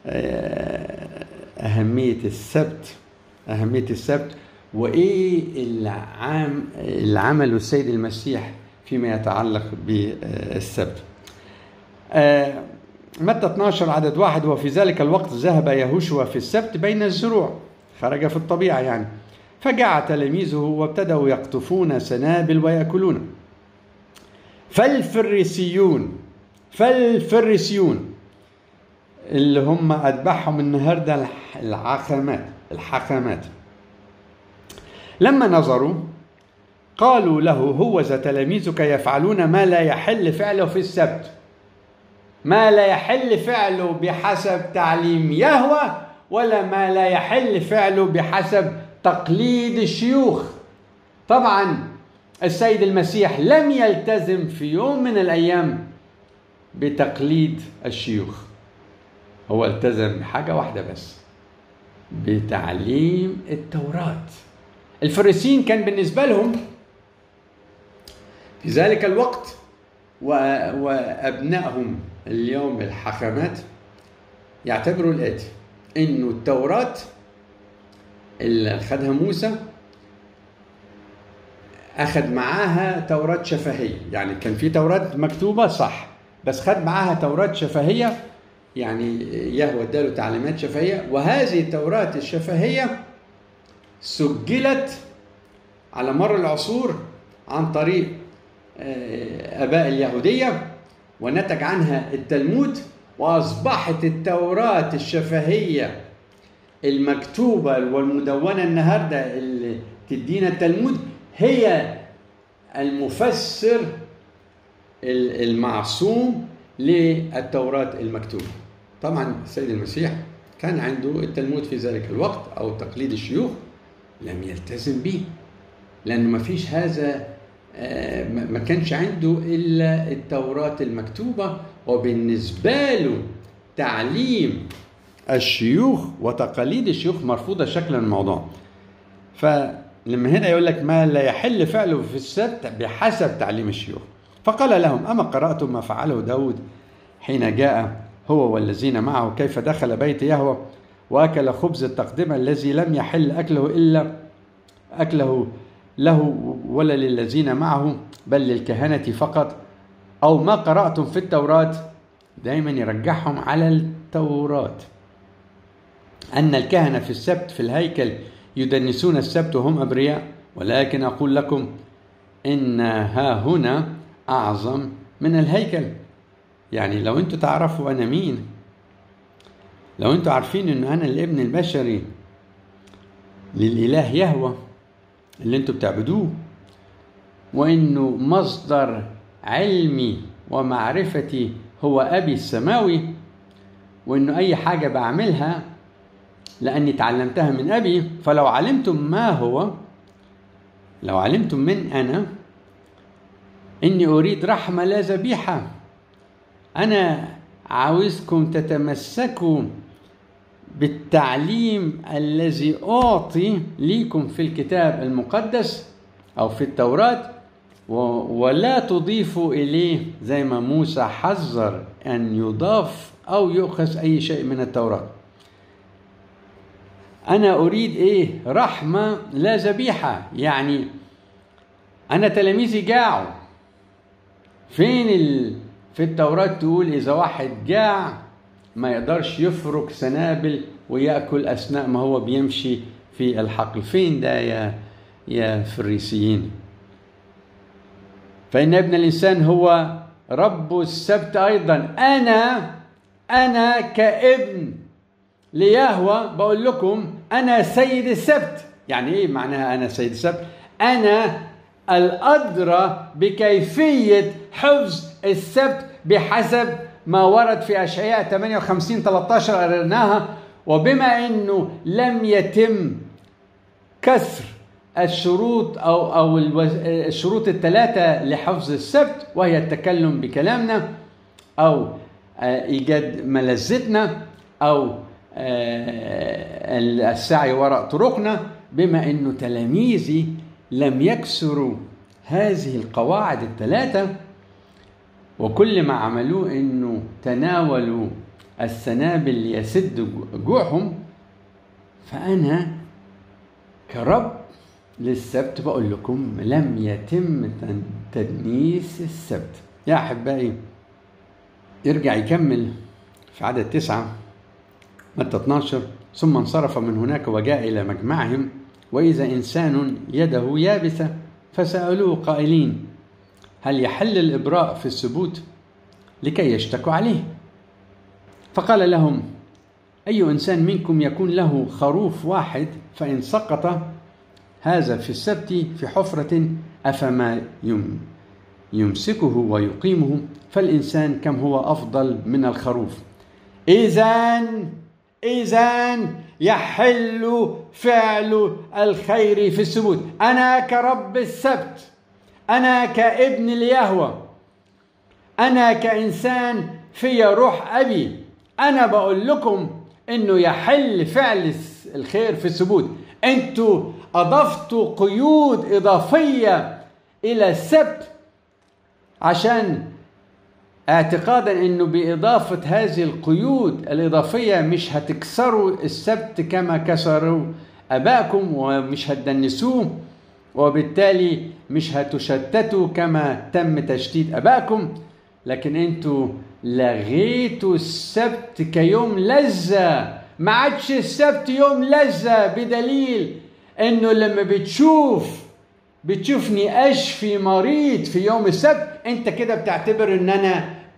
أهمية السبت أهمية السبت وإيه العام اللي عمله السيد المسيح فيما يتعلق بالسبت متى 12 عدد واحد وفي ذلك الوقت ذهب يهوشوا في السبت بين الزروع خرج في الطبيعة يعني فجاء تلاميذه وابتدأوا يقطفون سنابل ويأكلون فالفريسيون فالفريسيون اللي هم أتبعهم النهاردة العخامات الحكمات لما نظروا قالوا له هوذا تلاميذك يفعلون ما لا يحل فعله في السبت ما لا يحل فعله بحسب تعليم يهوه ولا ما لا يحل فعله بحسب تقليد الشيوخ طبعا السيد المسيح لم يلتزم في يوم من الايام بتقليد الشيوخ هو التزم بحاجه واحده بس بتعليم التوراه الفريسيين كان بالنسبه لهم في ذلك الوقت وابنائهم اليوم الحكمات يعتبروا الاتي انه التوراة اللي خدها موسى اخذ معاها توراة شفهية يعني كان في توراة مكتوبة صح بس خد معاها توراة شفهية يعني يهوى اداله تعليمات شفهية وهذه التوراة الشفهية سجلت على مر العصور عن طريق اباء اليهودية ونتج عنها التلمود واصبحت التوراه الشفهيه المكتوبه والمدونه النهارده اللي تدينا التلمود هي المفسر المعصوم للتوراة المكتوبة طبعا السيد المسيح كان عنده التلمود في ذلك الوقت أو تقليد الشيوخ لم يلتزم به لأنه ما فيش هذا ما كانش عنده إلا التوراة المكتوبة وبالنسبة له تعليم الشيوخ وتقاليد الشيوخ مرفوضة شكلا الموضوع فلما هنا يقول لك ما لا يحل فعله في السبت بحسب تعليم الشيوخ فقال لهم أما قرأتم ما فعله داود حين جاء هو والذين معه كيف دخل بيت يهوى وأكل خبز التقدمة الذي لم يحل أكله إلا أكله له ولا للذين معه بل للكهنة فقط أو ما قرأتم في التوراة دايما يرجعهم على التوراة أن الكهنة في السبت في الهيكل يدنسون السبت وهم أبرياء ولكن أقول لكم إن ها هنا أعظم من الهيكل يعني لو أنتوا تعرفوا أنا مين لو أنتوا عارفين إن أنا الابن البشري للإله يهوى اللي أنتوا بتعبدوه وإنه مصدر علمي ومعرفتي هو أبي السماوي وإنه أي حاجة بعملها لأني تعلمتها من أبي فلو علمتم ما هو لو علمتم من أنا إني أريد رحمة لا ذبيحة أنا عاوزكم تتمسكوا بالتعليم الذي أعطي ليكم في الكتاب المقدس أو في التوراة ولا تضيفوا إليه زي ما موسى حذر أن يضاف أو يؤخذ أي شيء من التوراة أنا أريد إيه رحمة لا ذبيحة يعني أنا تلاميذي جاعوا فين ال... في التوراة تقول إذا واحد جاع ما يقدرش يفرك سنابل ويأكل أثناء ما هو بيمشي في الحقل فين ده يا يا فريسيين فإن ابن الإنسان هو رب السبت أيضا أنا أنا كابن ليهوى بقول لكم أنا سيد السبت يعني إيه معناها أنا سيد السبت أنا الأدرى بكيفية حفظ السبت بحسب ما ورد في أشعياء 58 13 قريناها وبما أنه لم يتم كسر الشروط أو أو الشروط الثلاثة لحفظ السبت وهي التكلم بكلامنا أو إيجاد ملذتنا أو السعي وراء طرقنا بما أنه تلاميذي لم يكسروا هذه القواعد الثلاثة وكل ما عملوه انه تناولوا السنابل ليسد جوعهم فانا كرب للسبت بقول لكم لم يتم تدنيس السبت يا احبائي يرجع يكمل في عدد تسعة متى 12 ثم انصرف من هناك وجاء إلى مجمعهم وإذا إنسان يده يابسة فسألوه قائلين هل يحل الإبراء في السبوت لكي يشتكوا عليه فقال لهم أي إنسان منكم يكون له خروف واحد فإن سقط هذا في السبت في حفرة أفما يم يمسكه ويقيمه فالإنسان كم هو أفضل من الخروف إذا إذا يحل فعل الخير في السبوت أنا كرب السبت أنا كابن ليهوى أنا كإنسان في روح أبي أنا بقول لكم إنه يحل فعل الخير في السبوت أنتوا أضفتوا قيود إضافية إلى السبت عشان اعتقادا انه باضافه هذه القيود الاضافيه مش هتكسروا السبت كما كسروا ابائكم ومش هتدنسوه وبالتالي مش هتشتتوا كما تم تشتيت ابائكم لكن انتوا لغيتوا السبت كيوم لذه ما عادش السبت يوم لذه بدليل انه لما بتشوف بتشوفني اشفي مريض في يوم السبت انت كده بتعتبر ان انا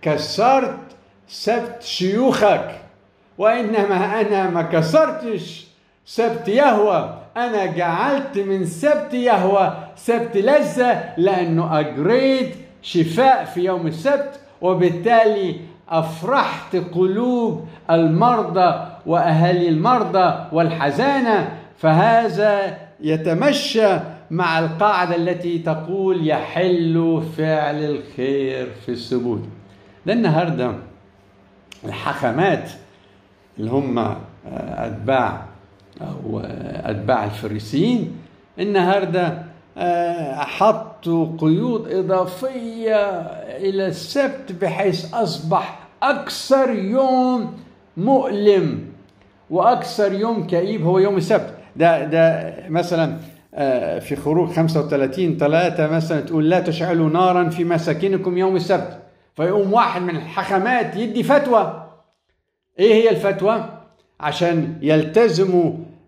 كسرت سبت شيوخك وإنما أنا ما كسرتش سبت يهوى أنا جعلت من سبت يهوى سبت لذة لأنه أجريت شفاء في يوم السبت وبالتالي أفرحت قلوب المرضى وأهالي المرضى والحزانة فهذا يتمشى مع القاعدة التي تقول يحل فعل الخير في السبوت ده النهاردة الحكمات اللي هم أتباع أو أتباع الفريسيين النهاردة حطوا قيود إضافية إلى السبت بحيث أصبح أكثر يوم مؤلم وأكثر يوم كئيب هو يوم السبت ده ده مثلا في خروج 35 3 مثلا تقول لا تشعلوا نارا في مساكنكم يوم السبت فيقوم واحد من الحكمات يدي فتوى ايه هي الفتوى عشان يلتزموا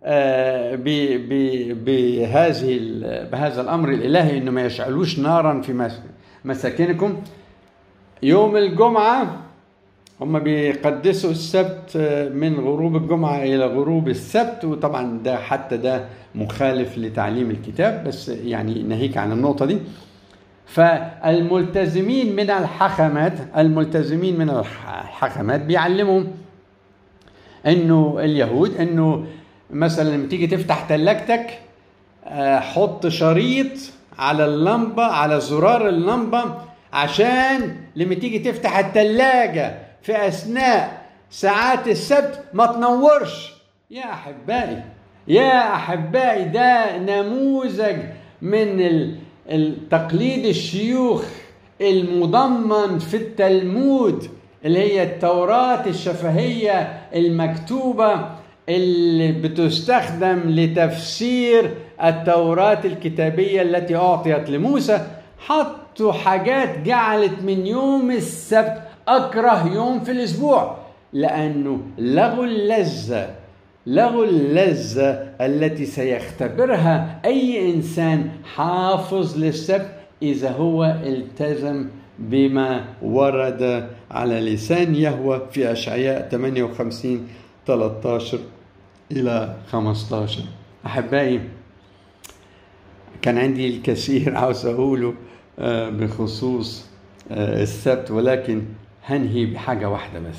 بهذه بهذا الامر الالهي انه ما يشعلوش نارا في مساكنكم يوم الجمعه هم بيقدسوا السبت من غروب الجمعة إلى غروب السبت وطبعا ده حتى ده مخالف لتعليم الكتاب بس يعني ناهيك عن النقطة دي فالملتزمين من الحكمات الملتزمين من الحكمات بيعلموا انه اليهود انه مثلا لما تيجي تفتح ثلاجتك حط شريط على اللمبة على زرار اللمبة عشان لما تيجي تفتح الثلاجة في اثناء ساعات السبت ما تنورش يا احبائي يا احبائي ده نموذج من التقليد الشيوخ المضمن في التلمود اللي هي التوراة الشفهية المكتوبة اللي بتستخدم لتفسير التوراة الكتابية التي أعطيت لموسى حطوا حاجات جعلت من يوم السبت أكره يوم في الأسبوع لأنه لغوا اللذة لغوا اللذة التي سيختبرها أي إنسان حافظ للسبت إذا هو التزم بما ورد على لسان يهوى في أشعياء 58 13 إلى 15 أحبائي كان عندي الكثير عاوز أقوله بخصوص السبت ولكن هنهي بحاجة واحدة بس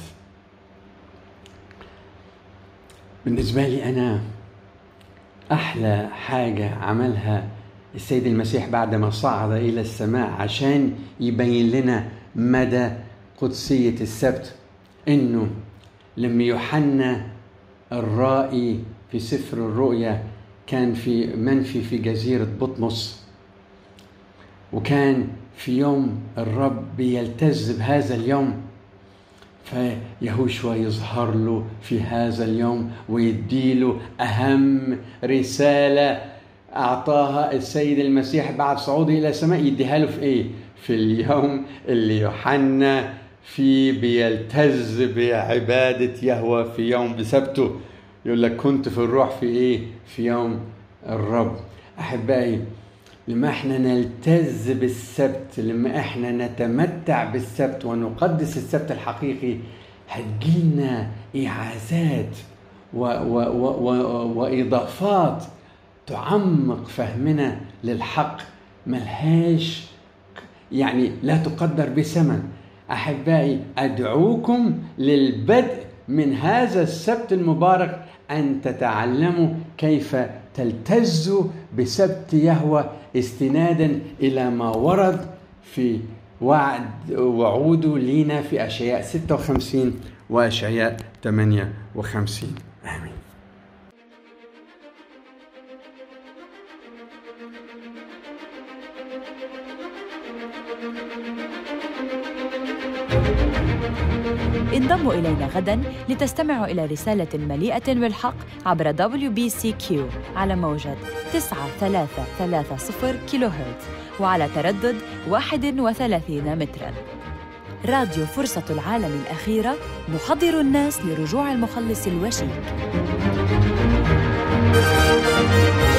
بالنسبة لي أنا أحلى حاجة عملها السيد المسيح بعدما صعد إلى السماء عشان يبين لنا مدى قدسية السبت إنه لما يوحنا الرائي في سفر الرؤيا كان في منفي في جزيرة بطمس وكان في يوم الرب يلتز بهذا اليوم فيهوشوا يظهر له في هذا اليوم ويديله أهم رسالة أعطاها السيد المسيح بعد صعوده إلى السماء يديها له في إيه؟ في اليوم اللي يوحنا فيه بيلتز بعبادة يهوى في يوم بسبته يقول لك كنت في الروح في إيه؟ في يوم الرب أحبائي لما احنا نلتز بالسبت لما احنا نتمتع بالسبت ونقدس السبت الحقيقي هتجيلنا إعازات و و و و وإضافات تعمق فهمنا للحق ملهاش يعني لا تقدر بثمن أحبائي أدعوكم للبدء من هذا السبت المبارك أن تتعلموا كيف تلتزوا بسبت يهوى استنادا إلى ما ورد في وعد وعوده لينا في أشعياء 56 وأشعياء 58 آمين انضموا إلينا غدا لتستمعوا إلى رسالة مليئة بالحق عبر WBCQ على موجة 9330 كيلو هرتز وعلى تردد 31 متراً راديو فرصة العالم الأخيرة نحضر الناس لرجوع المخلص الوشيك